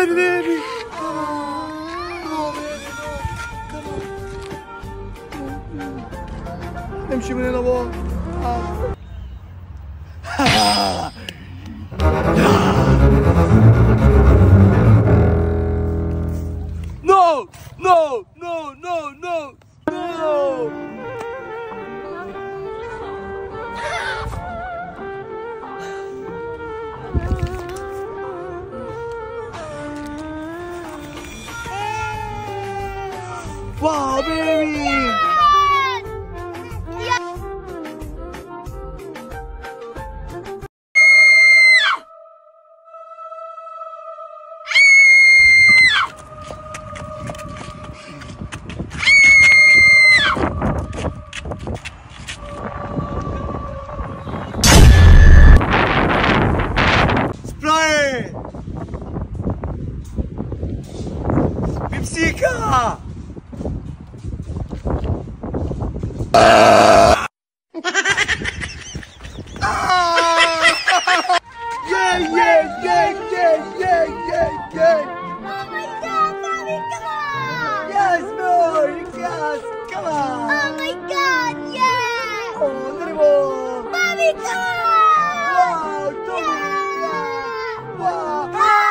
baby, baby. Come on. Come on, baby. Come on. نمشي من هنا بابا No! No! No! No! No! No! Wow, baby! سبراي بيبسيكا Yeah, yeah, yeah, yeah, yeah, yeah, yeah. Oh my god, mommy, come on! Yes, more, yes, come on. Oh my god, yeah! Oh, little more. Mommy, come on! Wow, Tommy, yeah. Wow.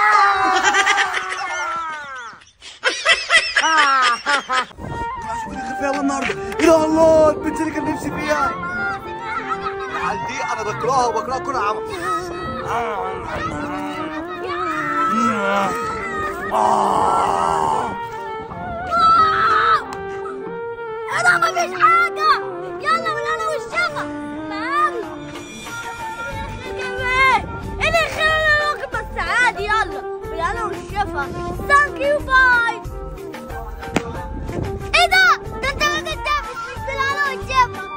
شوف اللي خفيها النهارده يا الله البنت اللي كان نفسي فيها العيال دي انا بكرهها وبكرهها كل عام انا ما فيش حاجة يلا من انا والشفا مامي ايه اللي خلاني الوقت بس عادي يلا من انا والشفا ثانك يو باي ايه ده ده انت ما كنتش مش من انا والشفا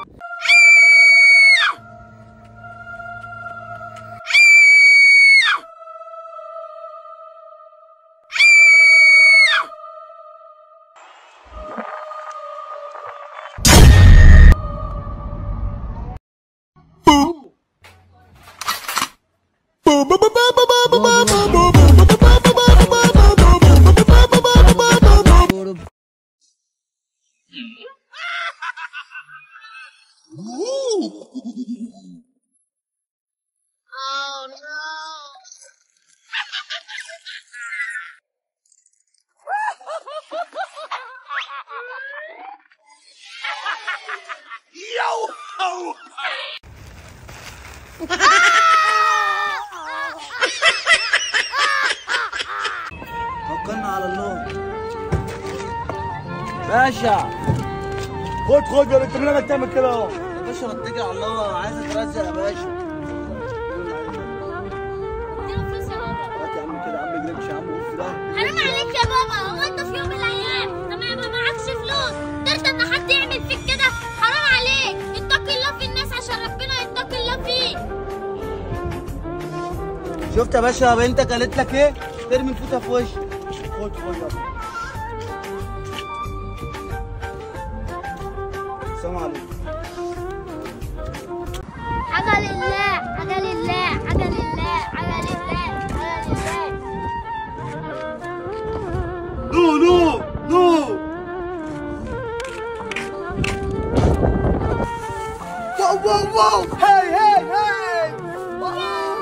Oh no! توكلنا على الله باشا خد خد يا انت من هنا تعمل كده اهو يا باشا بتكل على الله عايز اترزق يا باشا اديله فلوس يا بابا هات يا عم كده يا عم اجري امشي يا عم وقف ده حرام عليك يا بابا هو انت في يوم من الايام لما يبقى معكش فلوس ترضى ان حد يعمل فيك كده حرام عليك اتقي الله في الناس عشان ربنا يتقي الله فيك شفت يا باشا بنتك قالت لك ايه ترمي الفوطه في وشك خد خد يلا السلام عليكم حاجه لله حاجه لله حاجه لله حاجه لله حاجه لله نو نو نو واو واو واو هاي هاي هاي واو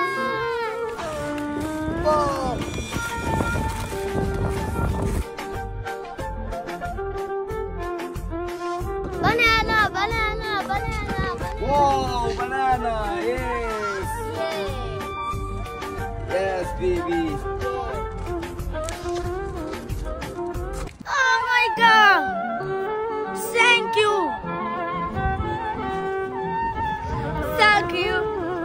واو بنانا بنانا بنانا بنانا واو بنانا يس يس بيبي Oh my god! Thank you! Thank you!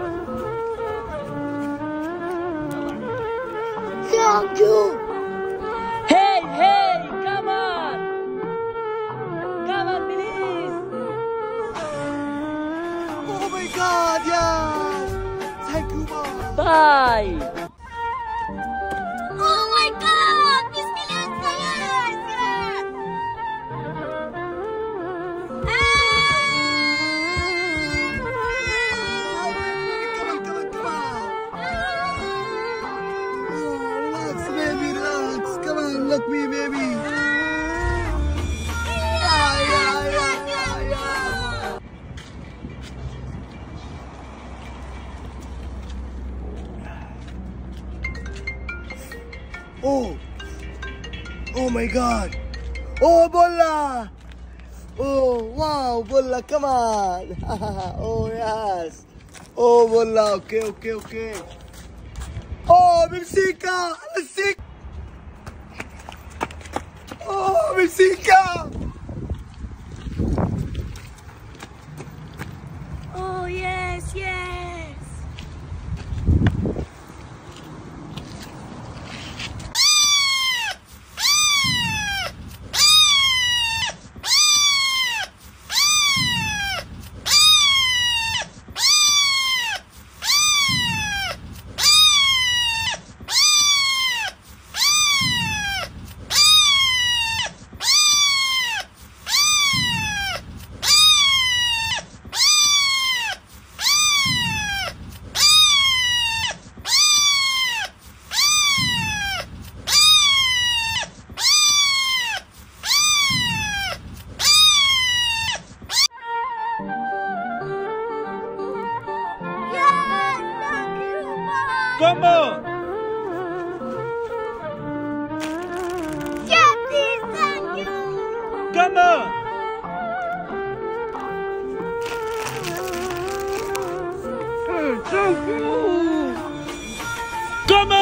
Thank you! Hey, hey, come on! Come on, please! Oh my god, yes! Thank you, mom! Bye! Oh my god! Miss Million Dollars! Yes! Come on, come on, come on! Oh, relax, baby! Oh. Oh my god. Oh, bola. Oh, wow, bola, come on. oh, yes. Oh, bola, okay, okay, okay. Oh, Mexica! Mexica! Oh, Mexica! Oh, yes, yes. Yes, thank you, Mom. ¿Cómo? Daddy, thank you. ¿Cómo? ¿Cómo?